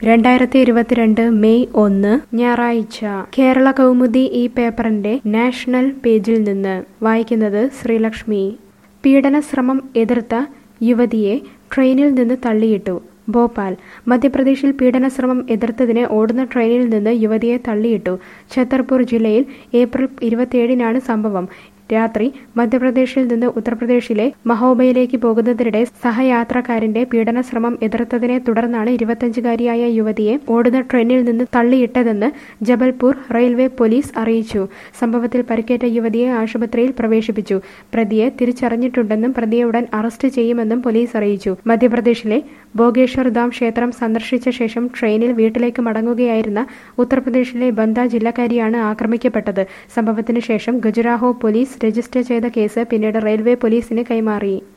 രണ്ടായിരത്തി ഇരുപത്തിരണ്ട് മെയ് ഒന്ന് ഞായറാഴ്ച കേരള കൗമുദി ഈ പേപ്പറിന്റെ നാഷണൽ പേജിൽ നിന്ന് വായിക്കുന്നത് ശ്രീലക്ഷ്മി പീഡന ശ്രമം എതിർത്ത യുവതിയെ ട്രെയിനിൽ നിന്ന് തള്ളിയിട്ടു ഭോപ്പാൽ മധ്യപ്രദേശിൽ പീഡന ശ്രമം എതിർത്തതിന് ഓടുന്ന ട്രെയിനിൽ നിന്ന് യുവതിയെ തള്ളിയിട്ടു ഛത്തർപൂർ ജില്ലയിൽ ഏപ്രിൽ ഇരുപത്തിയേഴിനാണ് സംഭവം രാത്രി മധ്യപ്രദേശിൽ നിന്ന് ഉത്തർപ്രദേശിലെ മഹോബയിലേക്ക് പോകുന്നതിനിടെ സഹയാത്രക്കാരന്റെ പീഡന ശ്രമം എതിർത്തതിനെ തുടർന്നാണ് ഇരുപത്തഞ്ചുകാരിയായ യുവതിയെ ഓടുന്ന ട്രെയിനിൽ നിന്ന് തള്ളിയിട്ടതെന്ന് ജബൽപൂർ റെയിൽവേ പോലീസ് അറിയിച്ചു സംഭവത്തിൽ പരിക്കേറ്റ യുവതിയെ ആശുപത്രിയിൽ പ്രവേശിപ്പിച്ചു പ്രതിയെ തിരിച്ചറിഞ്ഞിട്ടുണ്ടെന്നും പ്രതിയെ ഉടൻ അറസ്റ്റ് ചെയ്യുമെന്നും പോലീസ് അറിയിച്ചു മധ്യപ്രദേശിലെ ഭോഗേശ്വർ ധാം ക്ഷേത്രം സന്ദർശിച്ച ശേഷം ട്രെയിനിൽ വീട്ടിലേക്ക് മടങ്ങുകയായിരുന്ന ഉത്തർപ്രദേശിലെ ബന്ദ ജില്ലക്കാരിയാണ് ആക്രമിക്കപ്പെട്ടത് സംഭവത്തിന് ശേഷം ഖജുരാഹോ പോലീസ് രജിസ്റ്റർ ചെയ്ത കേസ് പിന്നീട് റെയിൽവേ പോലീസിന് കൈമാറി